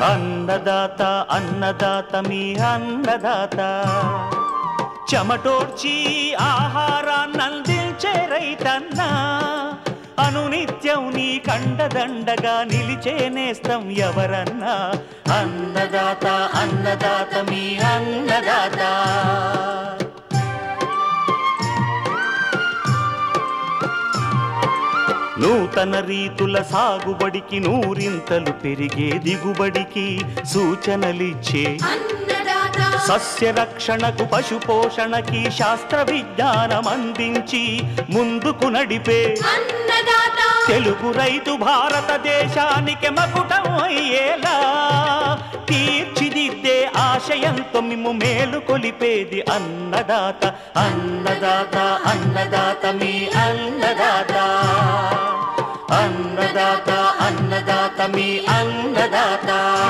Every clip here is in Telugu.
అన్నదాత అన్నదాత మీ అన్నదాత చెమటోడ్చి ఆహారాన్నందించే రైతన్నా అనునిత్యం నీ కండదండగా నిలిచే నేస్తం ఎవరన్నా అన్నదాత అన్నదాత మీ అన్నదాత నూతన రీతుల సాగుబడికి నూరింతలు పెరిగే దిగుబడికి సూచనలిచ్చే సస్య రక్షణకు పశు పోషణకి శాస్త్ర విజ్ఞానం అందించి ముందుకు నడిపే తెలుగు రైతు భారతదేశానికి మకుటం అయ్యేలా తీర్చిదిద్దే ఆశయంతో మిమ్ము మేలు కొలిపేది అన్నదాత అన్నదాత అన్నదాత మీ అన్నదాత అన్నదాత అన్నదాత మీ అన్నదాత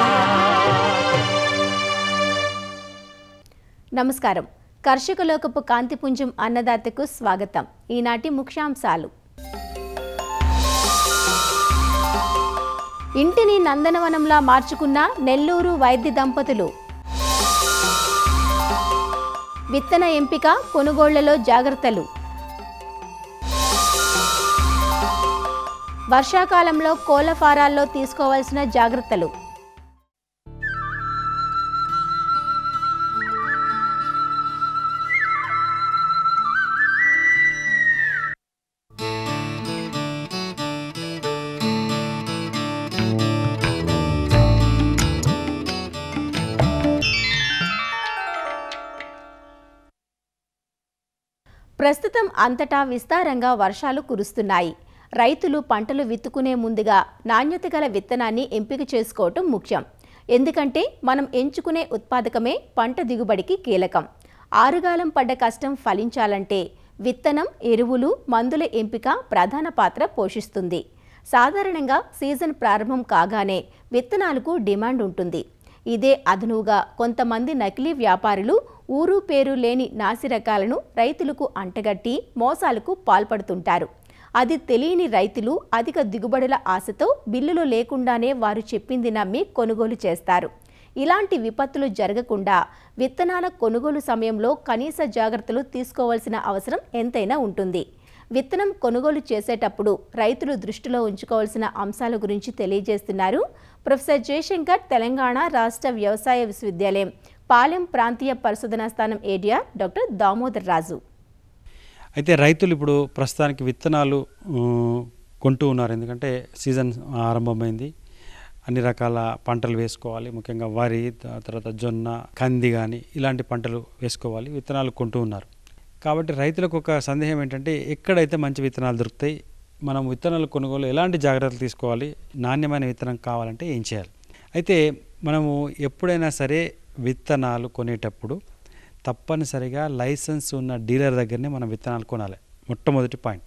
నమస్కారం కర్షక లోకపు కాంతిపుంజం అన్నదాతకు స్వాగతం ఈనాటి ముఖ్యాంశాలు ఇంటిని నందనవనంలా మార్చుకున్న నెల్లూరు వైద్య దంపతులు విత్తన ఎంపిక కొనుగోళ్లలో జాగ్రత్తలు వర్షాకాలంలో కోళ్ల ఫారాల్లో తీసుకోవాల్సిన జాగ్రత్తలు ప్రస్తుతం అంతటా విస్తారంగా వర్షాలు కురుస్తున్నాయి రైతులు పంటలు విత్తుకునే ముందుగా నాణ్యత గల విత్తనాన్ని ఎంపిక చేసుకోవటం ముఖ్యం ఎందుకంటే మనం ఎంచుకునే ఉత్పాదకమే పంట దిగుబడికి కీలకం ఆరుగాలం పడ్డ కష్టం ఫలించాలంటే విత్తనం ఎరువులు మందుల ఎంపిక ప్రధాన పాత్ర పోషిస్తుంది సాధారణంగా సీజన్ ప్రారంభం కాగానే విత్తనాలకు డిమాండ్ ఉంటుంది ఇదే అదనుగా కొంతమంది నకిలీ వ్యాపారులు ఊరు పేరు లేని నాసి రకాలను రైతులకు అంటగట్టి మోసాలకు పాల్పడుతుంటారు అది తెలియని రైతులు అధిక దిగుబడుల ఆశతో బిల్లులు లేకుండానే వారు చెప్పింది నమ్మి కొనుగోలు చేస్తారు ఇలాంటి విపత్తులు జరగకుండా విత్తనాల కొనుగోలు సమయంలో కనీస జాగ్రత్తలు తీసుకోవాల్సిన అవసరం ఎంతైనా ఉంటుంది విత్తనం కొనుగోలు చేసేటప్పుడు రైతులు దృష్టిలో ఉంచుకోవాల్సిన అంశాల గురించి తెలియజేస్తున్నారు ప్రొఫెసర్ జయశంకర్ తెలంగాణ రాష్ట్ర వ్యవసాయ విశ్వవిద్యాలయం పాలెం ప్రాంతీయ పరిశోధనా స్థానం ఏడియా డాక్టర్ దామోదర్ రాజు అయితే రైతులు ఇప్పుడు ప్రస్తుతానికి విత్తనాలు ఊ, కొంటూ ఉన్నారు ఎందుకంటే సీజన్ ఆరంభమైంది అన్ని రకాల పంటలు వేసుకోవాలి ముఖ్యంగా వరి త- తర్వాత జొన్న కంది కానీ ఇలాంటి పంటలు వేసుకోవాలి విత్తనాలు కొంటూ ఉన్నారు కాబట్టి రైతులకు ఒక సందేహం ఏంటంటే ఎక్కడైతే మంచి విత్తనాలు దొరుకుతాయి మనం విత్తనాలు కొనుగోలు ఎలాంటి జాగ్రత్తలు తీసుకోవాలి నాణ్యమైన విత్తనం కావాలంటే ఏం చేయాలి అయితే మనము ఎప్పుడైనా సరే విత్తనాలు కొనేటప్పుడు తప్పనిసరిగా లైసెన్స్ ఉన్న డీలర్ దగ్గరనే మనం విత్తనాలు కొనాలి మొట్టమొదటి పాయింట్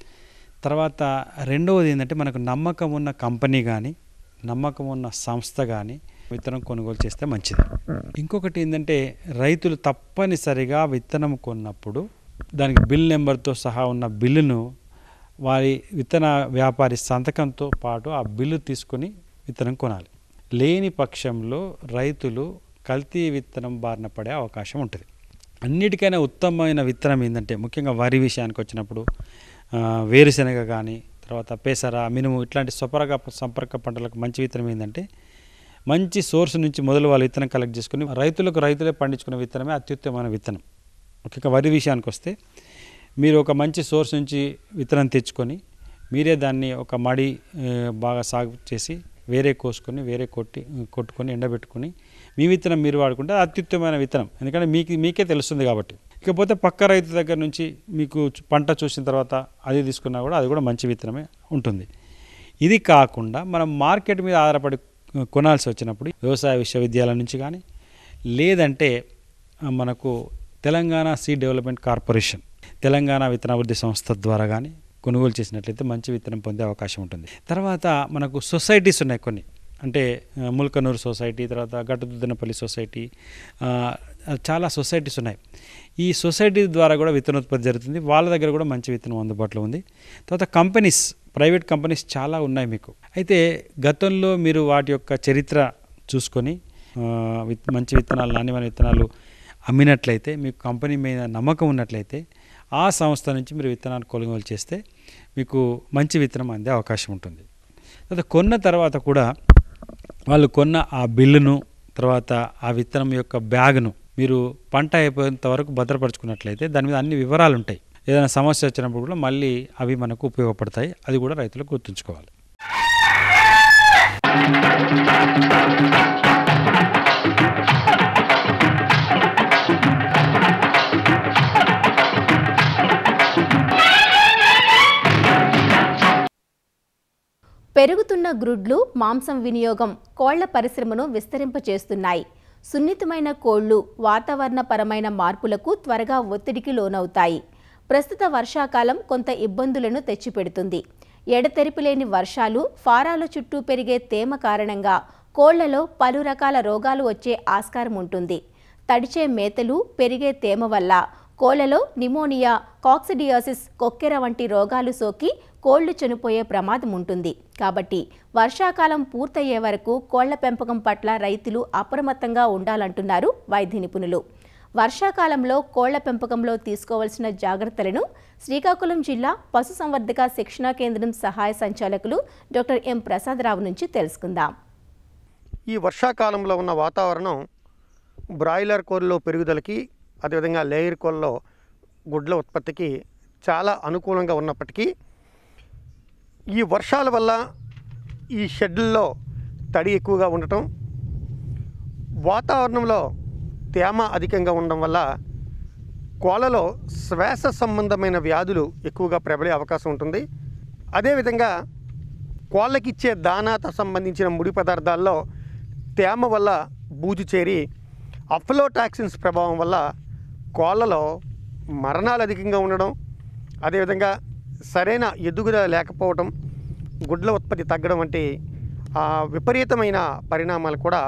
తర్వాత రెండవది ఏంటంటే మనకు నమ్మకం ఉన్న కంపెనీ కానీ నమ్మకం ఉన్న సంస్థ కానీ విత్తనం కొనుగోలు చేస్తే మంచిది ఇంకొకటి ఏంటంటే రైతులు తప్పనిసరిగా విత్తనం కొన్నప్పుడు దానికి బిల్ నెంబర్తో సహా ఉన్న బిల్లును వారి విత్తన వ్యాపారి సంతకంతో పాటు ఆ బిల్లు తీసుకొని విత్తనం కొనాలి లేని పక్షంలో రైతులు కల్తీ విత్తనం బారిన పడే అవకాశం ఉంటుంది అన్నిటికైనా ఉత్తమమైన విత్తనం ఏంటంటే ముఖ్యంగా వరి విషయానికి వచ్చినప్పుడు ఆ, వేరుశనగ కానీ తర్వాత పెసర మినుము ఇట్లాంటి స్వపరక సంపర్క పంటలకు మంచి విత్తనం ఏంటంటే మంచి సోర్స్ నుంచి మొదలు వాళ్ళు విత్తనం కలెక్ట్ చేసుకుని రైతులకు రైతులే పండించుకునే విత్తనమే అత్యుత్తమమైన విత్తనం ముఖ్యంగా వరి విషయానికి వస్తే మీరు ఒక మంచి సోర్స్ నుంచి విత్తనం తెచ్చుకొని మీరే దాన్ని ఒక మడి ఏ, బాగా సాగు చేసి వేరే కోసుకొని వేరే కొట్టి కొట్టుకొని ఎండబెట్టుకొని మీ విత్తనం మీరు వాడుకుంటే అది అత్యుత్తమైన విత్తనం ఎందుకంటే మీకు మీకే తెలుస్తుంది కాబట్టి ఇకపోతే పక్క రైతు దగ్గర నుంచి మీకు చు- పంట చూసిన తర్వాత అది తీసుకున్నా కూడా అది కూడా మంచి విత్తనమే ఉంటుంది ఇది కాకుండా మనం మార్కెట్ మీద ఆధారపడి కొనాల్సి వచ్చినప్పుడు వ్యవసాయ విశ్వవిద్యాలయం నుంచి కానీ లేదంటే ఆ, మనకు Telangana seed development corporation Telangana విత్తనాభివృద్ధి సంస్థ ద్వారా కానీ కొనుగోలు చేసినట్లయితే మంచి విత్తనం పొందే అవకాశం ఉంటుంది తర్వాత మనకు సొసైటీస్ ఉన్నాయి కొన్ని అంటే ఆ, ముల్కనూరు సొసైటీ తర్వాత గట్టుదుద్దనపల్లి సొసైటీ ఆ, చాలా సొసైటీస్ ఉన్నాయి ఈ సొసైటీ ద్వారా కూడా విత్తనోత్పత్తి జరుగుతుంది వాళ్ళ దగ్గర కూడా మంచి విత్తనం అందుబాటులో ఉంది తర్వాత కంపెనీస్ ప్రైవేట్ కంపెనీస్ చాలా ఉన్నాయి మీకు అయితే గతంలో మీరు వాటి యొక్క చరిత్ర చూసుకొని ఆ, విత్ మంచి విత్తనాలు నాణ్యమైన విత్తనాలు అమ్మినట్లయితే మీకు కంపెనీ మీద నమ్మకం ఉన్నట్లయితే ఆ సంస్థ నుంచి మీరు విత్తనాలు కొనుగోలు చేస్తే మీకు మంచి విత్తనం అందే అవకాశం ఉంటుంది తర్వాత కొన్న తర్వాత కూడా వాళ్ళు కొన్న ఆ బిల్లును తర్వాత ఆ విత్తనం యొక్క బ్యాగ్ను మీరు పంట అయిపోయేంత వరకు భద్రపరుచుకున్నట్లయితే దాని మీద అన్ని వివరాలు ఉంటాయి ఏదైనా సమస్య వచ్చినప్పుడు కూడా మళ్ళీ అవి మనకు ఉపయోగపడతాయి అది కూడా రైతులకు గుర్తుంచుకోవాలి పెరుగుతున్న గ్రుడ్లు మాంసం వినియోగం కోళ్ల పరిశ్రమను విస్తరింపచేస్తున్నాయి సున్నితమైన కోళ్లు వాతావరణపరమైన మార్పులకు త్వరగా ఒత్తిడికి లోనవుతాయి ప్రస్తుత వర్షాకాలం కొంత ఇబ్బందులను తెచ్చిపెడుతుంది ఎడతెరిపి లేని వర్షాలు ఫారాల చుట్టూ పెరిగే తేమ కారణంగా కోళ్లలో పలు రకాల రోగాలు వచ్చే ఆస్కారం ఉంటుంది తడిచే మేతలు పెరిగే తేమ వల్ల కోళ్లలో నిమోనియా కాక్సిడియాసిస్ కొక్కెర వంటి రోగాలు సోకి కోళ్లు చనిపోయే ప్రమాదం ఉంటుంది కాబట్టి వర్షాకాలం పూర్తయ్యే వరకు కోళ్ల పెంపకం పట్ల రైతులు అప్రమత్తంగా ఉండాలంటున్నారు వైద్య నిపుణులు వర్షాకాలంలో కోళ్ల పెంపకంలో తీసుకోవాల్సిన జాగ్రత్తలను శ్రీకాకుళం జిల్లా పశుసంవర్ధక శిక్షణా కేంద్రం సహాయ సంచాలకులు డాక్టర్ ఎం ప్రసాదరావు నుంచి తెలుసుకుందాం ఈ వర్షాకాలంలో ఉన్న వాతావరణం బ్రాయిలర్ కోళ్ళలో పెరుగుదలకి అదేవిధంగా లేయర్ కోళ్ళలో గుడ్ల ఉత్పత్తికి చాలా అనుకూలంగా ఉన్నప్పటికీ ఈ వర్షాల వల్ల ఈ షెడ్లలో తడి ఎక్కువగా ఉండటం వాతావరణంలో తేమ అధికంగా ఉండడం వల్ల కోళ్ళలో శ్వాస సంబంధమైన వ్యాధులు ఎక్కువగా ప్రబలే అవకాశం ఉంటుంది అదేవిధంగా కోళ్ళకిచ్చే దానాతో సంబంధించిన ముడి పదార్థాల్లో తేమ వల్ల బూజు చేరి అఫ్లోటాక్సిన్స్ ప్రభావం వల్ల కోళ్ళలో మరణాలు అధికంగా ఉండడం అదేవిధంగా సరైన ఎదుగుదల లేకపోవడం గుడ్ల ఉత్పత్తి తగ్గడం వంటి ఆ, విపరీతమైన పరిణామాలు కూడా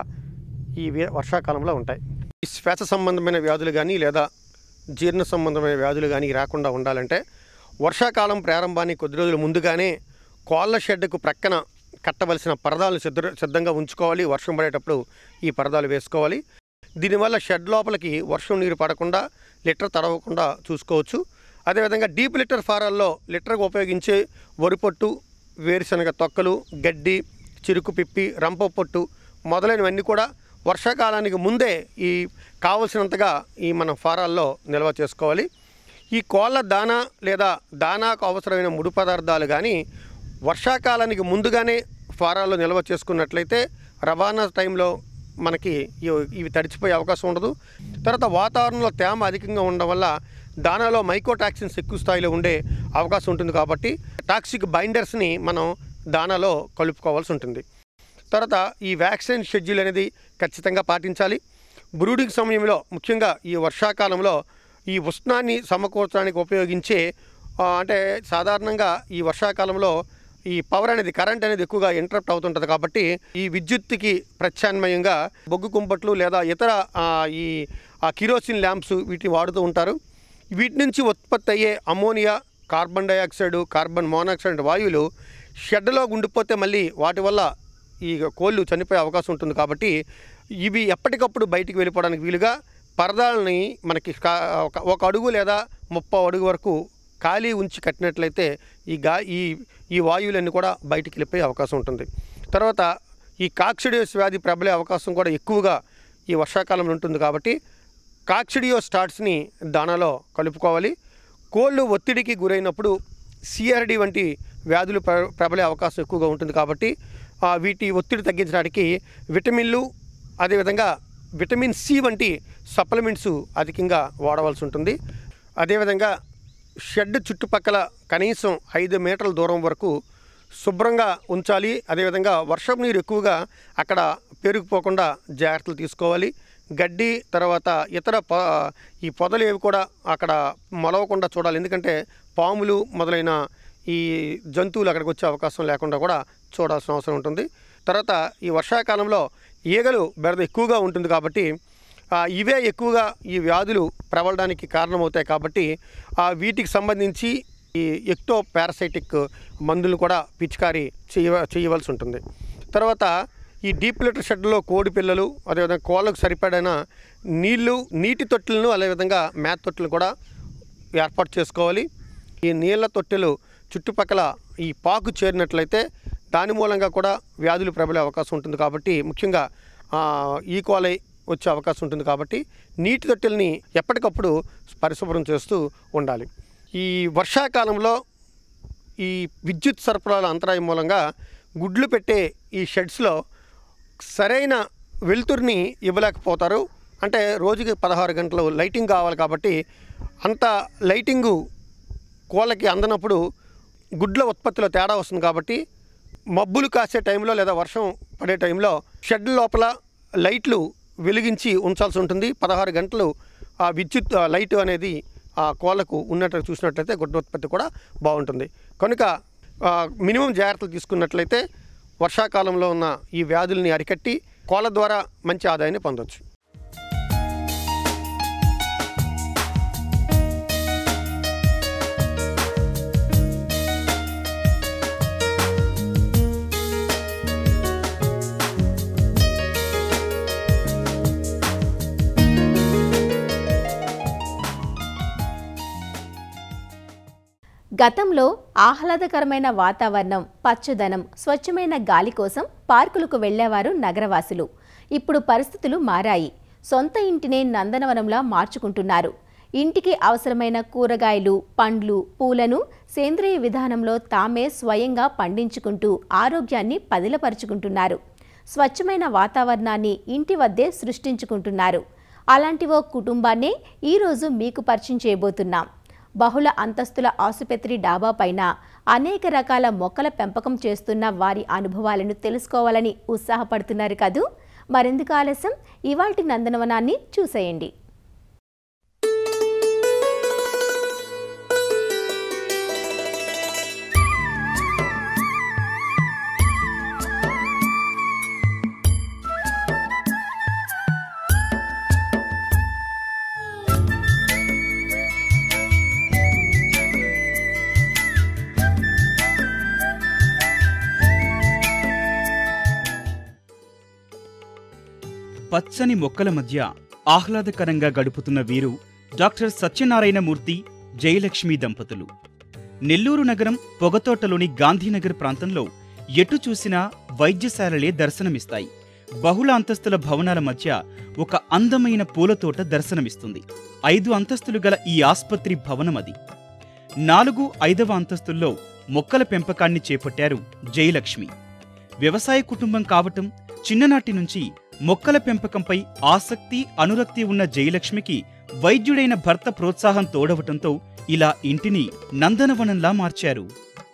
ఈ వే- వర్షాకాలంలో ఉంటాయి ఈ శ్వాస సంబంధమైన వ్యాధులు కానీ లేదా జీర్ణ సంబంధమైన వ్యాధులు కానీ రాకుండా ఉండాలంటే వర్షాకాలం ప్రారంభానికి కొద్ది రోజుల ముందుగానే కోళ్ళ షెడ్కు ప్రక్కన కట్టవలసిన పరదాలను సిద్ధ సిద్ధంగా ఉంచుకోవాలి వర్షం పడేటప్పుడు ఈ పరదాలు వేసుకోవాలి దీనివల్ల షెడ్ లోపలికి వర్షం నీరు పడకుండా లిటర్ తడవకుండా చూసుకోవచ్చు అదేవిధంగా డీప్ లిటర్ ఫారాల్లో లిటర్గా ఉపయోగించే వరిపొట్టు వేరుశనగ తొక్కలు గడ్డి చిరుకు పిప్పి రంప పొట్టు మొదలైనవన్నీ కూడా వర్షాకాలానికి ముందే ఈ కావలసినంతగా ఈ మన ఫారాల్లో నిల్వ చేసుకోవాలి ఈ కోళ్ళ దానా లేదా దానాకు అవసరమైన ముడి పదార్థాలు కానీ వర్షాకాలానికి ముందుగానే ఫారాల్లో నిల్వ చేసుకున్నట్లయితే రవాణా టైంలో మనకి ఇవి- ఇవి తడిచిపోయే అవకాశం ఉండదు తర్వాత వాతావరణంలో తేమ అధికంగా ఉండడం వల్ల దానాలో మైకోటాక్సిన్స్ ఎక్కువ స్థాయిలో ఉండే అవకాశం ఉంటుంది కాబట్టి టాక్సిక్ బైండర్స్ని మనం దానాలో కలుపుకోవాల్సి ఉంటుంది తర్వాత ఈ వ్యాక్సిన్ షెడ్యూల్ అనేది ఖచ్చితంగా పాటించాలి బ్రూడింగ్ సమయంలో ముఖ్యంగా ఈ వర్షాకాలంలో ఈ ఉష్ణాన్ని సమకూర్చడానికి ఉపయోగించే ఆ, అంటే సాధారణంగా ఈ వర్షాకాలంలో ఈ పవర్ అనేది కరెంట్ అనేది ఎక్కువగా ఇంటరప్ట్ అవుతుంటుంది కాబట్టి ఈ విద్యుత్తుకి ప్రత్యామ్నాయంగా బొగ్గు కుంపట్లు లేదా ఇతర ఆ, ఈ ఆ కిరోసిన్ ల్యాంప్స్ వీటిని వాడుతూ ఉంటారు వీటి నుంచి ఉత్పత్తి అయ్యే ammonia carbon dioxide carbon monoxide వాయువులు షెడ్లో ఉండిపోతే మళ్ళీ వాటి వల్ల ఈ కోళ్ళు చనిపోయే అవకాశం ఉంటుంది కాబట్టి ఇవి ఎప్పటికప్పుడు బయటికి వెళ్ళిపోవడానికి వీలుగా పరదాలని మనకి కా- ఒక- ఒక అడుగు లేదా ముప్పై అడుగు వరకు ఖాళీ ఉంచి కట్టినట్లయితే ఈ గా ఈ ఈ వాయువులన్నీ కూడా బయటికి వెళ్ళిపోయే అవకాశం ఉంటుంది తర్వాత ఈ కాక్సిడియోస్ వ్యాధి ప్రబలే అవకాశం కూడా ఎక్కువగా ఈ వర్షాకాలంలో ఉంటుంది కాబట్టి కాక్సిడియో స్టార్ట్స్ని దానాలో కలుపుకోవాలి కోళ్ళు ఒత్తిడికి గురైనప్పుడు సిఆర్డి వంటి వ్యాధులు ప్ర- ప్రబలే అవకాశం ఎక్కువగా ఉంటుంది కాబట్టి ఆ, వీటి ఒత్తిడి తగ్గించడానికి విటమిన్లు అదేవిధంగా విటమిన్ సి వంటి సప్లిమెంట్స్ అధికంగా వాడవలసి ఉంటుంది అదేవిధంగా షెడ్ చుట్టుపక్కల కనీసం ఐదు మీటర్ల దూరం వరకు శుభ్రంగా ఉంచాలి అదేవిధంగా వర్షం నీరు ఎక్కువగా అక్కడ పెరిగిపోకుండా జాగ్రత్తలు తీసుకోవాలి గడ్డి తర్వాత ఇతర ప ఈ పొదలు ఏవి కూడా అక్కడ మొలవకుండా చూడాలి ఎందుకంటే పాములు మొదలైన ఈ జంతువులు అక్కడికి వచ్చే అవకాశం లేకుండా కూడా చూడాల్సిన అవసరం ఉంటుంది తర్వాత ఈ వర్షాకాలంలో ఈగలు బెడద ఎక్కువగా ఉంటుంది కాబట్టి ఆ, ఇవే ఎక్కువగా ఈ వ్యాధులు ప్రబలడానికి కారణమవుతాయి కాబట్టి ఆ, వీటికి సంబంధించి ఈ ఎక్టో పారాసైటిక్ మందులు కూడా పిచికారీ చేయ చేయవలసి ఉంటుంది తర్వాత ఈ డీప్ లిటర్ షెడ్లో కోడి పిల్లలు అదేవిధంగా కోళ్ళకు సరిపడిన నీళ్లు నీటి తొట్టెలను అదేవిధంగా మేత తొట్టెలు కూడా ఏర్పాటు చేసుకోవాలి ఈ నీళ్ళ తొట్టెలు చుట్టుపక్కల ఈ పాకు చేరినట్లయితే దాని మూలంగా కూడా వ్యాధులు ప్రబలే అవకాశం ఉంటుంది కాబట్టి ముఖ్యంగా ఆ, ఈ కోలై వచ్చే అవకాశం ఉంటుంది కాబట్టి నీటి తొట్టెల్ని ఎప్పటికప్పుడు పరిశుభ్రం చేస్తూ ఉండాలి ఈ వర్షాకాలంలో ఈ విద్యుత్ సరఫరాల అంతరాయం మూలంగా గుడ్లు పెట్టే ఈ షెడ్స్లో సరైన వెలుతురిని ఇవ్వలేకపోతారు అంటే రోజుకి పదహారు గంటలు లైటింగ్ కావాలి కాబట్టి అంత లైటింగు కోళ్ళకి అందనప్పుడు గుడ్ల ఉత్పత్తిలో తేడా వస్తుంది కాబట్టి మబ్బులు కాసే టైంలో లేదా వర్షం పడే టైంలో షెడ్ లోపల లైట్లు వెలిగించి ఉంచాల్సి ఉంటుంది పదహారు గంటలు ఆ విద్యుత్ ఆ లైట్ అనేది ఆ కోళ్ళకు ఉన్నట్టు చూసినట్లయితే గుడ్డ ఉత్పత్తి కూడా బాగుంటుంది కనుక ఆ, మినిమం జాగ్రత్తలు తీసుకున్నట్లయితే వర్షాకాలంలో ఉన్న ఈ వ్యాధుల్ని అరికట్టి కోళ్ళ ద్వారా మంచి ఆదాయాన్ని పొందొచ్చు గతంలో ఆహ్లాదకరమైన వాతావరణం పచ్చదనం స్వచ్ఛమైన గాలి కోసం పార్కులకు వెళ్లేవారు నగరవాసులు ఇప్పుడు పరిస్థితులు మారాయి సొంత ఇంటినే నందనవనంలా మార్చుకుంటున్నారు ఇంటికి అవసరమైన కూరగాయలు పండ్లు పూలను సేంద్రియ విధానంలో తామే స్వయంగా పండించుకుంటూ ఆరోగ్యాన్ని పదిలపరుచుకుంటున్నారు స్వచ్ఛమైన వాతావరణాన్ని ఇంటి వద్దే సృష్టించుకుంటున్నారు అలాంటి ఓ కుటుంబాన్నే ఈరోజు మీకు పరిచయం చేయబోతున్నాం బహుళ అంతస్తుల ఆసుపత్రి డాబా పైన అనేక రకాల మొక్కల పెంపకం చేస్తున్న వారి అనుభవాలను తెలుసుకోవాలని ఉత్సాహపడుతున్నారు కదూ మరెందుకు ఆలస్యం ఇవాల్టి నందనవనాన్ని చూసేయండి పచ్చని మొక్కల మధ్య ఆహ్లాదకరంగా గడుపుతున్న వీరు డాక్టర్ సత్యనారాయణమూర్తి జయలక్ష్మి దంపతులు నెల్లూరు నగరం పొగతోటలోని గాంధీనగర్ ప్రాంతంలో ఎటు చూసినా వైద్యశాలలే దర్శనమిస్తాయి బహుళ అంతస్తుల భవనాల మధ్య ఒక అందమైన పూలతోట దర్శనమిస్తుంది ఐదు అంతస్తులు గల ఈ ఆస్పత్రి భవనం అది నాలుగు ఐదవ అంతస్తుల్లో మొక్కల పెంపకాన్ని చేపట్టారు జయలక్ష్మి వ్యవసాయ కుటుంబం కావటం చిన్ననాటి నుంచి మొక్కల పెంపకంపై ఆసక్తి అనురక్తి ఉన్న జయలక్ష్మికి వైద్యుడైన భర్త ప్రోత్సాహం తోడవటంతో ఇలా ఇంటిని నందనవనంలా మార్చారు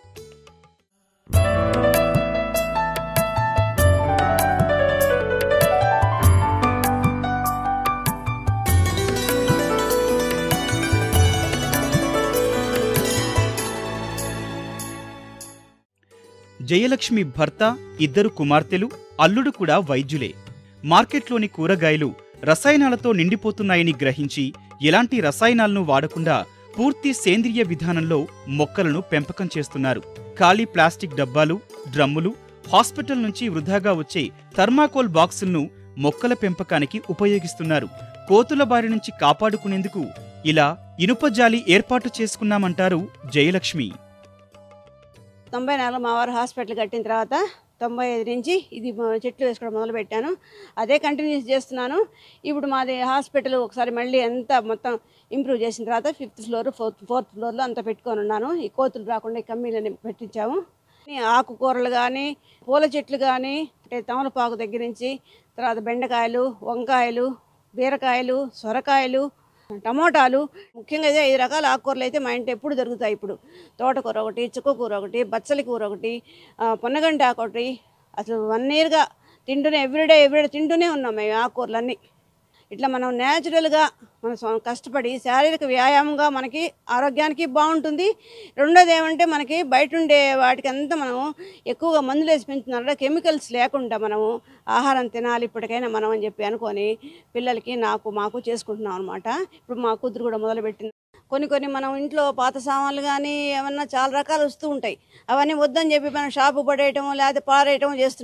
జయలక్ష్మి భర్త ఇద్దరు కుమార్తెలు అల్లుడు కూడా వైద్యులే మార్కెట్లోని కూరగాయలు రసాయనాలతో నిండిపోతున్నాయని గ్రహించి ఎలాంటి రసాయనాలను వాడకుండా పూర్తి సేంద్రియ విధానంలో మొక్కలను పెంపకం చేస్తున్నారు ఖాళీ ప్లాస్టిక్ డబ్బాలు డ్రమ్ములు హాస్పిటల్ నుంచి వృధాగా వచ్చే థర్మాకోల్ బాక్సులను మొక్కల పెంపకానికి ఉపయోగిస్తున్నారు కోతుల బారి నుంచి కాపాడుకునేందుకు ఇలా ఇనుప జాలి ఏర్పాటు చేసుకున్నామంటారు జయలక్ష్మి తొంభై నాలుగు మా వారు హాస్పిటల్ కట్టిన తర్వాత తొంభై ఐదు నుంచి ఇది మ- చెట్లు వేసుకోవడం మొదలు పెట్టాను అదే కంటిన్యూస్ చేస్తున్నాను ఇప్పుడు మాది హాస్పిటల్ ఒకసారి మళ్ళీ అంతా మొత్తం ఇంప్రూవ్ చేసిన తర్వాత ఫిఫ్త్ ఫ్లోర్ ఫోర్త్ ఫోర్త్ ఫ్లోర్లో అంతా పెట్టుకొని ఉన్నాను ఈ కోతులు రాకుండా ఈ కమ్మీలని పెట్టించాము ఈ ఆకుకూరలు కానీ పూల చెట్లు కానీ అంటే తమలపాకు దగ్గర నుంచి తర్వాత బెండకాయలు వంకాయలు బీరకాయలు సొరకాయలు టమోటాలు ముఖ్యంగా అయితే ఐదు రకాల ఆకుకూరలు అయితే మా ఇంట్లో ఎప్పుడు దొరుకుతాయి ఇప్పుడు తోటకూర ఒకటి చుక్కకూర ఒకటి బచ్చలి కూర ఒకటి ఆ, పొన్నగంటి ఆకు ఒకటి అసలు వన్ ఇయర్గా తింటూనే ఎవ్రీడే ఎవ్రీడే తింటూనే ఉన్నాం మేము ఆకుకూరలన్నీ ఇట్లా మనం న్యాచురల్గా మన స్వ- కష్టపడి శారీరక వ్యాయామంగా మనకి ఆరోగ్యానికి బాగుంటుంది రెండోది ఏమంటే మనకి బయట ఉండే వాటికి అంతా మనం ఎక్కువగా మందులు వేసి పెంచుతున్నారు కెమికల్స్ లేకుండా మనము ఆహారం తినాలి ఇప్పటికైనా మనం అని చెప్పి అనుకొని పిల్లలకి నాకు మాకు చేసుకుంటున్నాం అనమాట ఇప్పుడు మా కూతురు కూడా మొదలుపెట్టింది కొన్ని కొన్ని మనం ఇంట్లో పాత సామాన్లు కానీ ఏమన్నా చాలా రకాలు వస్తూ ఉంటాయి అవన్నీ వద్దని చెప్పి మనం షాపు పడేయటం లేకపోతే పారేయటం చేస్తుంటాం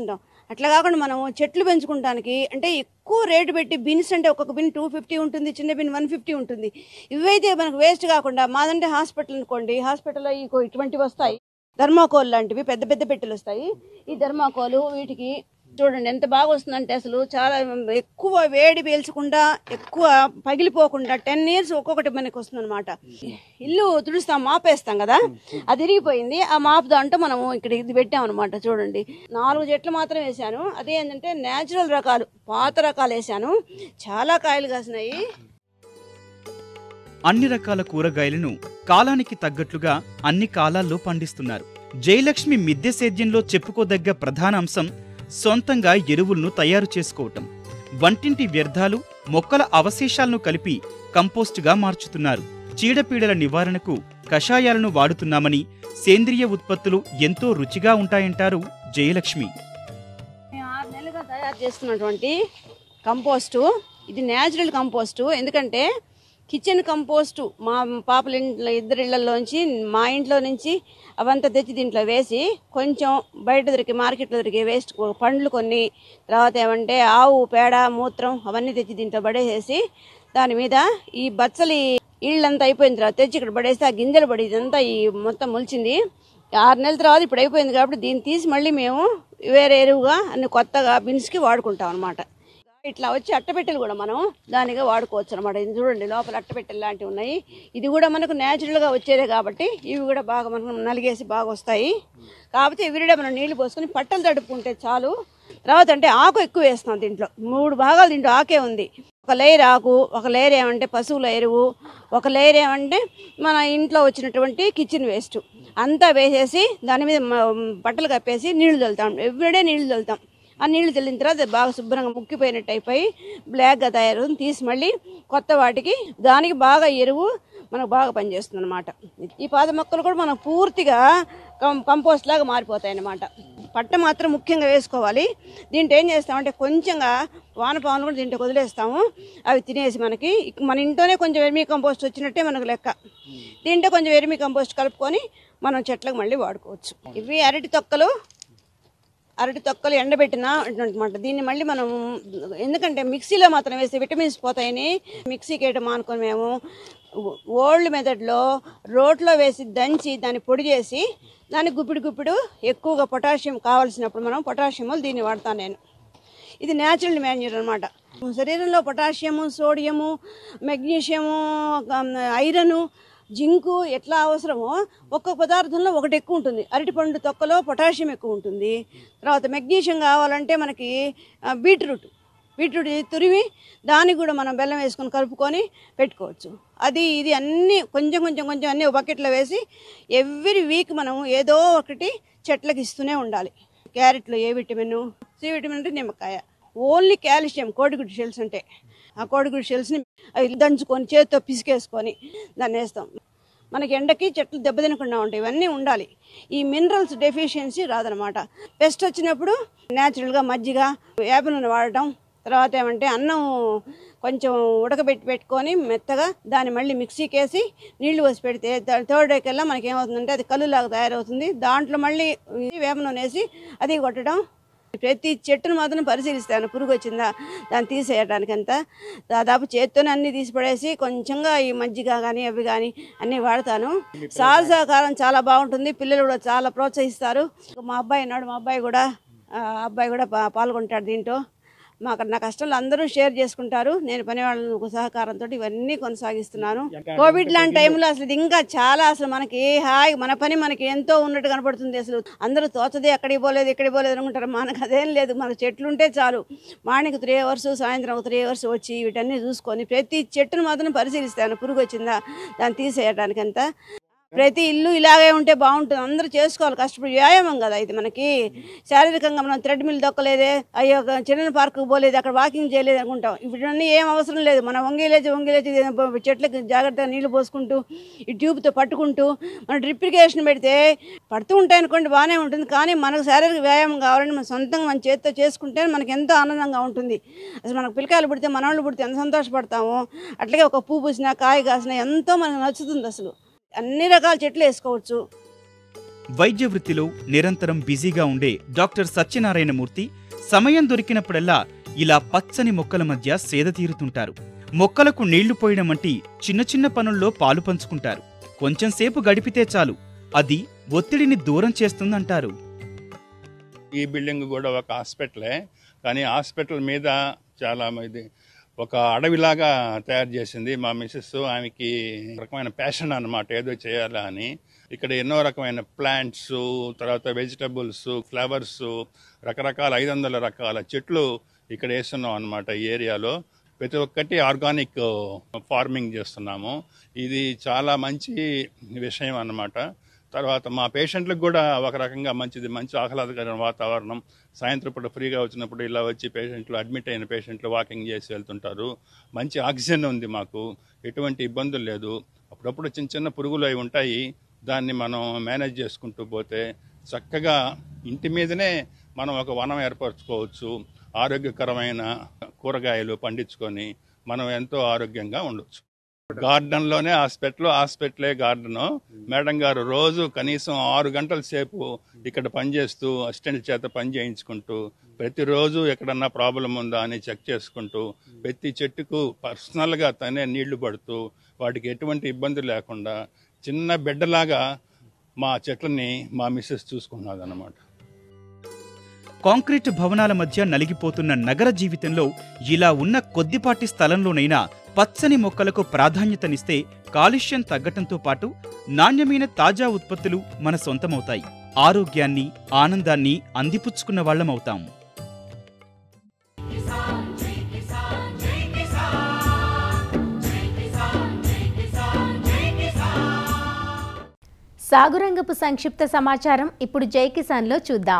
అట్లా కాకుండా మనం చెట్లు పెంచుకుంటానికి అంటే ఎక్కువ రేటు పెట్టి బిన్స్ అంటే ఒక్కొక్క బిన్ టూ ఫిఫ్టీ ఉంటుంది చిన్న బిన్ వన్ ఫిఫ్టీ ఉంటుంది ఇవైతే మనకు వేస్ట్ కాకుండా మాదంటే హాస్పిటల్ అనుకోండి హాస్పిటల్లో ఇగో ఇటువంటివి వస్తాయి ధర్మాకోల్ లాంటివి పెద్ద పెద్ద పెట్టెలు వస్తాయి ఈ ధర్మాకోలు వీటికి చూడండి ఎంత బాగా వస్తుందంటే అసలు చాలా ఎక్కువ వేడి పీల్చకుండా ఎక్కువ పగిలిపోకుండా టెన్ ఇయర్స్ ఒక్కొక్కటి మనకి వస్తుంది అనమాట ఇల్లు తుడుస్తాం మాపేస్తాం కదా అది ఇరిగిపోయింది ఆ మాపు దాంట్లో మనం ఇక్కడ ఇది పెట్టాం అనమాట చూడండి నాలుగు చెట్లు మాత్రం వేసాను అదే ఏంటంటే నేచురల్ రకాలు పాత రకాలు వేసాను చాలా కాయలు కాసినాయి అన్ని రకాల కూరగాయలను కాలానికి తగ్గట్లుగా అన్ని కాలాల్లో పండిస్తున్నారు జయలక్ష్మి మిద్దె సేద్యంలో చెప్పుకోదగ్గ ప్రధాన అంశం సొంతంగా ఎరువులను తయారు చేసుకోవటం వంటింటి వ్యర్థాలు మొక్కల అవశేషాలను కలిపి కంపోస్టుగా మార్చుతున్నారు చీడపీడల నివారణకు కషాయాలను వాడుతున్నామని సేంద్రియ ఉత్పత్తులు ఎంతో రుచిగా ఉంటాయంటారు జయలక్ష్మి మేము ఆరు నెలలుగా తయారు చేస్తున్నటువంటి కంపోస్టు ఇది న్యాచురల్ కంపోస్టు ఎందుకంటే కిచెన్ కంపోస్టు మా పాపల ఇంట్లో ఇద్దరి ఇళ్లలోంచి మా ఇంట్లో నుంచి అవంతా తెచ్చి దీంట్లో వేసి కొంచెం బయట దొరికి మార్కెట్లో దొరికే వేస్ట్ పండ్లు కొన్ని తర్వాత ఏమంటే ఆవు పేడ మూత్రం అవన్నీ తెచ్చి దీంట్లో పడేసేసి దాని మీద ఈ బచ్చలి ఇళ్ళంతా అయిపోయిన తర్వాత తెచ్చి ఇక్కడ పడేస్తే ఆ గింజలు పడి ఇదంతా ఈ మొత్తం మొలిచింది ఆరు నెలల తర్వాత ఇప్పుడు అయిపోయింది కాబట్టి దీన్ని తీసి మళ్ళీ మేము వేరే ఎరువుగా అన్ని కొత్తగా బిన్స్కి వాడుకుంటాం అనమాట ఇట్లా వచ్చి అట్టపెట్టెలు కూడా మనం దానిగా వాడుకోవచ్చు అనమాట ఇది చూడండి లోపల అట్టపెట్టెలు లాంటివి ఉన్నాయి ఇది కూడా మనకు న్యాచురల్గా వచ్చేదే కాబట్టి ఇవి కూడా బాగా మనకు నలిగేసి బాగా వస్తాయి కాకపోతే ఎవ్రీడే మనం నీళ్లు పోసుకొని పట్టలు తడుపుకుంటే చాలు తర్వాత అంటే ఆకు ఎక్కువ వేస్తున్నాం దీంట్లో మూడు భాగాలు దీంట్లో ఆకే ఉంది ఒక లేయర్ ఆకు ఒక లేయర్ ఏమంటే పశువుల ఎరువు ఒక లేయర్ ఏమంటే మన ఇంట్లో వచ్చినటువంటి కిచెన్ వేస్ట్ అంతా వేసేసి దాని మీద మ- బట్టలు కప్పేసి నీళ్లు చల్లుతాం ఎవ్రీడే నీళ్లు చల్లుతాం ఆ నీళ్లు చల్లిన తర్వాత అది బాగా శుభ్రంగా ముక్కిపోయినట్టు అయిపోయి బ్లాక్గా తయారవుతుంది తీసి మళ్ళీ కొత్త వాటికి దానికి బాగా ఎరువు మనకు బాగా పనిచేస్తుంది అనమాట ఈ పాత మొక్కలు కూడా మనకు పూర్తిగా కం కంపోస్ట్ లాగా మారిపోతాయి అన్నమాట పట్ట మాత్రం ముఖ్యంగా వేసుకోవాలి దీంట్లో ఏం చేస్తామంటే కొంచెంగా వానపాములు కూడా దీంట్లో వదిలేస్తాము అవి తినేసి మనకి ఇక మన ఇంట్లోనే కొంచెం వెర్మీ కంపోస్ట్ వచ్చినట్టే మనకు లెక్క దీంట్లో కొంచెం వెర్మీ కంపోస్ట్ కలుపుకొని మనం చెట్లకు మళ్ళీ వాడుకోవచ్చు ఇవి అరటి తొక్కలు అరటి తొక్కలు ఎండబెట్టిన అనమాట దీన్ని మళ్ళీ మనం ఎందుకంటే మిక్సీలో మాత్రం వేస్తే విటమిన్స్ పోతాయని మిక్సీకి వేయటం మానుకొని మేము ఓల్డ్ మెథడ్లో రోట్లో వేసి దంచి దాన్ని పొడి చేసి దాన్ని గుప్పిడి గుప్పిడు ఎక్కువగా పొటాషియం కావాల్సినప్పుడు మనం పొటాషియం దీన్ని వాడతాను నేను ఇది న్యాచురల్ మాన్యూర్ అనమాట శరీరంలో potassium sodium magnesium iron zinc ఎట్లా అవసరమో ఒక్కొక్క పదార్థంలో ఒకటి ఎక్కువ ఉంటుంది అరటిపండు తొక్కలో పొటాషియం ఎక్కువ ఉంటుంది తర్వాత మెగ్నీషియం కావాలంటే మనకి ఆ, బీట్రూట్ బీట్రూట్ తురిమి దానికి కూడా మనం బెల్లం వేసుకొని కలుపుకొని పెట్టుకోవచ్చు అది ఇది అన్నీ కొంచెం కొంచెం కొంచెం అన్నీ బకెట్లో వేసి ఎవ్రీ వీక్ మనం ఏదో ఒకటి చెట్లకి ఇస్తూనే ఉండాలి క్యారెట్లో ఏ విటమిన్ సి విటమిన్ అంటే నిమ్మకాయ ఓన్లీ కాల్షియం కోడిగుడ్డు షెల్స్ అంటే ఆ కోడిగుడ్డు షెల్స్ని అవి దంచుకొని చేతితో పిసికేసుకొని దాన్ని వేస్తాం మనకి ఎండకి చెట్లు దెబ్బతినకుండా ఉంటాయి ఇవన్నీ ఉండాలి ఈ మినరల్స్ డెఫిషియన్సీ రాదనమాట పెస్ట్ వచ్చినప్పుడు న్యాచురల్గా మజ్జిగ వేప నూనె వాడటం తర్వాత ఏమంటే అన్నం కొంచెం ఉడకబెట్టి పెట్టుకొని మెత్తగా దాన్ని మళ్ళీ మిక్సీకి వేసి నీళ్లు పోసి పెడితే థ- థర్డ్ డే కల్లా మనకి ఏమవుతుందంటే అది కల్లులాగా తయారవుతుంది దాంట్లో మళ్ళీ ఇది వేప నూనె వేసి అది కొట్టడం ప్రతి చెట్టును మాత్రం పరిశీలిస్తాను పురుగు వచ్చిందా దాన్ని తీసేయడానికి అంతా దాదాపు చేత్తోనే అన్ని తీసి పడేసి కొంచెంగా ఈ మజ్జిగ కానీ అవి కానీ అన్నీ వాడతాను సహకారం చాలా బాగుంటుంది పిల్లలు కూడా చాలా ప్రోత్సహిస్తారు మా అబ్బాయి ఉన్నాడు మా అబ్బాయి కూడా ఆ అబ్బాయి కూడా పా- పాల్గొంటాడు దీంట్లో మాకు నా కష్టాలు అందరూ షేర్ చేసుకుంటారు నేను పని వాళ్ళ సహకారంతో ఇవన్నీ కొనసాగిస్తున్నాను కోవిడ్ లాంటి టైంలో అసలు ఇది ఇంకా చాలా అసలు మనకి హాయ్ మన పని మనకి ఎంతో ఉన్నట్టు కనపడుతుంది అసలు అందరూ తోచదే ఎక్కడికి పోలేదు ఎక్కడికి పోలేదు అనుకుంటారు మనకు అదేం లేదు మనకు చెట్లు ఉంటే చాలు మార్నింగ్ త్రీ అవర్స్ సాయంత్రం ఒక త్రీ అవర్స్ వచ్చి వీటన్నీ చూసుకొని ప్రతి చెట్టును మాత్రం పరిశీలిస్తాను పురుగు వచ్చిందా దాన్ని తీసేయడానికి అంతా ప్రతి ఇల్లు ఇలాగే ఉంటే బాగుంటుంది అందరూ చేసుకోవాలి కష్టపడి వ్యాయామం కదా ఇది మనకి శారీరకంగా మనం థ్రెడ్ మిల్ దొక్కలేదే అయ్యో చిన్న పార్కు పోలేదు అక్కడ వాకింగ్ చేయలేదు అనుకుంటాం ఇవన్నీ ఏం అవసరం లేదు మనం వంగిలేచి వంగిలేచి చెట్లకి జాగ్రత్తగా నీళ్లు పోసుకుంటూ ఈ ట్యూబ్తో పట్టుకుంటూ మనం డ్రిప్ ఇరిగేషన్ పెడితే పడుతూ ఉంటాయి అనుకోండి బాగానే ఉంటుంది కానీ మనకు శారీరక వ్యాయామం కావాలని మనం సొంతంగా మన చేతితో చేసుకుంటే మనకి ఎంతో ఆనందంగా ఉంటుంది అసలు మనకు పిల్లకాయలు పుడితే మనవాళ్ళు పుడితే ఎంత సంతోషపడతామో అట్లాగే ఒక పువ్వు పూసినా కాయ కాసినా ఎంతో మనకు నచ్చుతుంది అసలు అన్ని రకాల చెట్లు వేసుకోవచ్చు వైద్య వృత్తిలో నిరంతరం బిజీగా ఉండే డాక్టర్ సత్యనారాయణమూర్తి సమయం దొరికినప్పుడల్లా ఇలా పచ్చని మొక్కల మధ్య సేద తీరుతుంటారు మొక్కలకు నీళ్లు పోయడం వంటి చిన్న చిన్న పనుల్లో పాలు పంచుకుంటారు కొంచెం సేపు గడిపితే చాలు అది ఒత్తిడిని దూరం చేస్తుందంటారు ఈ బిల్డింగ్ కూడా ఒక హాస్పిటలే కానీ హాస్పిటల్ మీద చాలా ఇది ఒక అడవిలాగా తయారు చేసింది మా మిస్సెస్ ఆమెకి రకమైన ప్యాషన్ అన్నమాట ఏదో చేయాలా అని ఇక్కడ ఎన్నో రకమైన ప్లాంట్స్ తర్వాత వెజిటబుల్స్ ఫ్లవర్స్ రకరకాల ఐదు వందల రకాల చెట్లు ఇక్కడ వేస్తున్నాం అనమాట ఈ ఏరియాలో ప్రతి ఒక్కటి ఆర్గానిక్ ఫార్మింగ్ చేస్తున్నాము ఇది చాలా మంచి విషయం అన్నమాట తర్వాత మా పేషెంట్లకు కూడా ఒక రకంగా మంచిది మంచి ఆహ్లాదకరమైన వాతావరణం సాయంత్రం పూట ఫ్రీగా వచ్చినప్పుడు ఇలా వచ్చి పేషెంట్లు అడ్మిట్ అయిన పేషెంట్లు వాకింగ్ చేసి వెళ్తుంటారు మంచి ఆక్సిజన్ ఉంది మాకు ఎటువంటి ఇబ్బందులు లేదు అప్పుడప్పుడు చిన్న చిన్న పురుగులు అవి ఉంటాయి దాన్ని మనం మేనేజ్ చేసుకుంటూ పోతే చక్కగా ఇంటి మీదనే మనం ఒక వనం ఏర్పరచుకోవచ్చు ఆరోగ్యకరమైన కూరగాయలు పండించుకొని మనం ఎంతో ఆరోగ్యంగా ఉండొచ్చు గార్డెన్ లోనే హాస్పిటల్ హాస్పిటలే గార్డెన్ మేడం గారు రోజు కనీసం ఆరు గంటల సేపు ఇక్కడ పనిచేస్తూ అసిస్టెంట్ చేత పని చేయించుకుంటూ ప్రతిరోజు ఎక్కడన్నా ప్రాబ్లం ఉందా అని చెక్ చేసుకుంటూ ప్రతి చెట్టుకు పర్సనల్ గా తనే నీళ్లు పడుతూ వాటికి ఎటువంటి ఇబ్బంది లేకుండా చిన్న బిడ్డలాగా మా చెట్లని మా మిస్సెస్ చూసుకున్నది అనమాట కాంక్రీట్ భవనాల మధ్య నలిగిపోతున్న నగర జీవితంలో ఇలా ఉన్న కొద్దిపాటి స్థలంలోనైనా పచ్చని మొక్కలకు ప్రాధాన్యతనిస్తే కాలుష్యం తగ్గటంతో పాటు నాణ్యమైన తాజా ఉత్పత్తులు మన సొంతమవుతాయి ఆరోగ్యాన్ని ఆనందాన్ని అందిపుచ్చుకున్న వాళ్ళమవుతాం సాగురంగపు సంక్షిప్త సమాచారం ఇప్పుడు జై కిసాన్లో చూద్దాం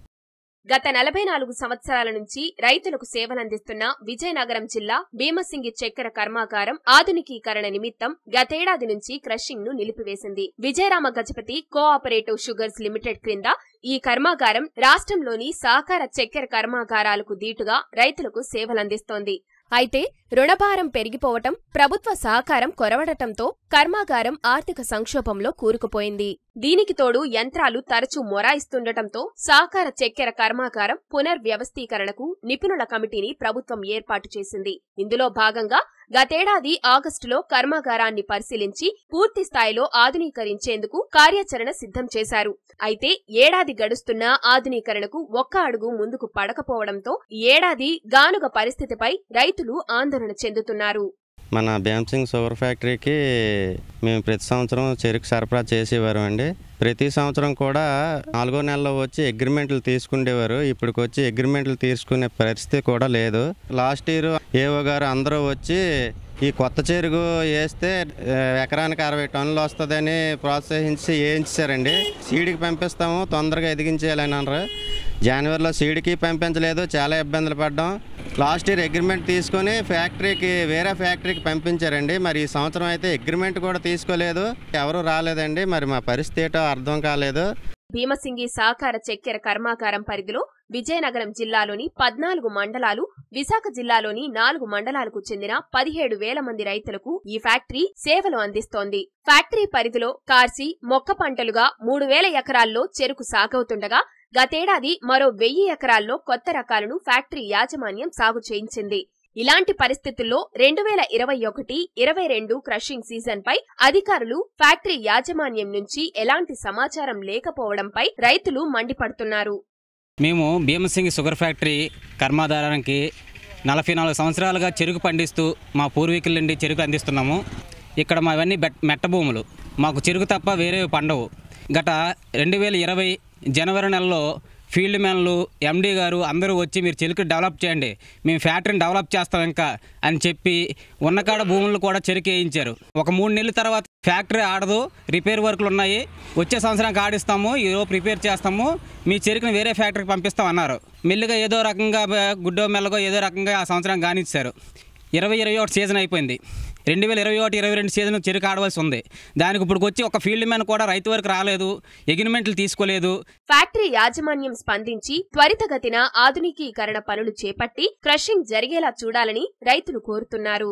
గత నలభై నాలుగు సంవత్సరాల నుంచి రైతులకు సేవలందిస్తున్న విజయనగరం జిల్లా భీమసింగి చక్కెర కర్మాగారం ఆధునికీకరణ నిమిత్తం గతేడాది నుంచి క్రషింగ్ ను నిలిపివేసింది Vijayarama Gajapathi cooperative sugars limited క్రింద ఈ కర్మాగారం రాష్ట్రంలోని సహకార చక్కెర కర్మాగారాలకు దీటుగా రైతులకు సేవలందిస్తోంది అయితే రుణభారం పెరిగిపోవటం ప్రభుత్వ సహకారం కొరవడటంతో కర్మాగారం ఆర్థిక సంక్షోభంలో కూరుకుపోయింది దీనికి తోడు యంత్రాలు తరచూ మొరాయిస్తుండటంతో సహకార చక్కెర కర్మాగారం పునర్వ్యవస్థీకరణకు నిపుణుల కమిటీని ప్రభుత్వం ఏర్పాటు చేసింది ఇందులో భాగంగా గతేడాది ఆగస్టులో కర్మాగారాన్ని పరిశీలించి పూర్తి స్థాయిలో ఆధునీకరించేందుకు కార్యాచరణ సిద్ధం చేశారు అయితే ఏడాది గడుస్తున్నా ఆధునీకరణకు ఒక్క అడుగు ముందుకు పడకపోవడంతో ఈ ఏడాది గానుగ పరిస్థితిపై రైతులు ఆందోళన చెందుతున్నారు మన భీమసింగ్ షుగర్ ఫ్యాక్టరీకి మేము ప్రతి సంవత్సరం చెరుకు సరఫరా చేసేవారు అండి ప్రతి సంవత్సరం కూడా నాలుగో నెలలో వచ్చి అగ్రిమెంట్లు తీసుకునేవారు ఇప్పటికి వచ్చి అగ్రిమెంట్లు తీసుకునే పరిస్థితి కూడా లేదు లాస్ట్ ఇయర్ ఏఓ గారు అందరూ వచ్చి ఈ కొత్త చెరుకు వేస్తే ఆ, ఎకరానికి అరవై టన్నులు వస్తుందని ప్రోత్సహించి వేయించారండి సీడ్కి పంపిస్తాము తొందరగా ఎదిగించేయాలని అన్నారు జనవరిలో సీడ్కి పంపించలేదు చాలా ఇబ్బందులు పడ్డాం లాస్ట్ ఇయర్ అగ్రిమెంట్ తీసుకొని ఫ్యాక్టరీకి వేరే ఫ్యాక్టరీకి పంపించారండి మరి ఈ సంవత్సరం అయితే అగ్రిమెంట్ కూడా తీసుకోలేదు ఎవరు రాలేదండి మరి మా పరిస్థితి ఏంటో అర్థం కాలేదు భీమసింగి సహకార చక్కెర కర్మాగారం పరిధిలో విజయనగరం జిల్లాలోని పద్నాలుగు మండలాలు విశాఖ జిల్లాలోని నాలుగు మండలాలకు చెందిన పదిహేడు వేల మంది రైతులకు ఈ ఫ్యాక్టరీ సేవలు అందిస్తోంది ఫ్యాక్టరీ పరిధిలో కార్సి మొక్క పంటలుగా మూడు వేల ఎకరాల్లో చెరుకు సాగవుతుండగా గతేడాది మరో వెయ్యి ఎకరాల్లో కొత్త రకాలను ఫ్యాక్టరీ యాజమాన్యం సాగు చేయించింది ఇలాంటి పరిస్థితుల్లో రెండు వేల ఇరవై ఒకటి ఇరవై రెండు క్రషింగ్ సీజన్ పై అధికారులు ఫ్యాక్టరీ యాజమాన్యం నుంచి ఎలాంటి సమాచారం లేకపోవడంపై రైతులు మండిపడుతున్నారు మేము భీమసింగి షుగర్ ఫ్యాక్టరీ కర్మాధారానికి నలభై నాలుగు సంవత్సరాలుగా చెరుకు పండిస్తూ మా పూర్వీకుల నుండి చెరుకు అందిస్తున్నాము ఇక్కడ మావన్నీ బెట్ మెట్ట భూములు మాకు చెరుకు తప్ప వేరే పండవు గత రెండు వేల ఇరవై జనవరి నెలలో ఫీల్డ్ మ్యాన్లు ఎండీ గారు అందరూ వచ్చి మీరు చెరుకు డెవలప్ చేయండి మేము ఫ్యాక్టరీని డెవలప్ చేస్తాం ఇంకా అని చెప్పి ఉన్నకాడ భూములు కూడా చెరుకు వేయించారు ఒక మూడు నెలల తర్వాత ఫ్యాక్టరీ ఆడదు రిపేర్ వర్క్లు ఉన్నాయి వచ్చే సంవత్సరానికి ఆడిస్తాము ఈరోజు ప్రిపేర్ చేస్తాము మీ చెరుకుని వేరే ఫ్యాక్టరీకి పంపిస్తాం అన్నారు మెల్లిగా ఏదో రకంగా బ- గుడ్డో మెల్లగో ఏదో రకంగా ఆ సంవత్సరం కానిచ్చారు ఇరవై ఇరవై ఒకటి సీజన్ అయిపోయింది రెండు వేల ఇరవై ఒకటి ఇరవై రెండు సీజన్ చెరుకు ఆడవలసి ఉంది దానికి ఇప్పుడు వచ్చి ఒక ఫీల్డ్ మ్యాన్ కూడా రైతు వరకు రాలేదు ఎగ్రిమెంట్లు తీసుకోలేదు ఫ్యాక్టరీ యాజమాన్యం స్పందించి త్వరితగతిన ఆధునికీకరణ పనులు చేపట్టి క్రషింగ్ జరిగేలా చూడాలని రైతులు కోరుతున్నారు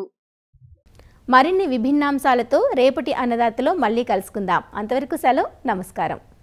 మరిన్ని విభిన్నాంశాలతో రేపటి అన్నదాతలో మళ్ళీ కలుసుకుందాం అంతవరకు సెలవు నమస్కారం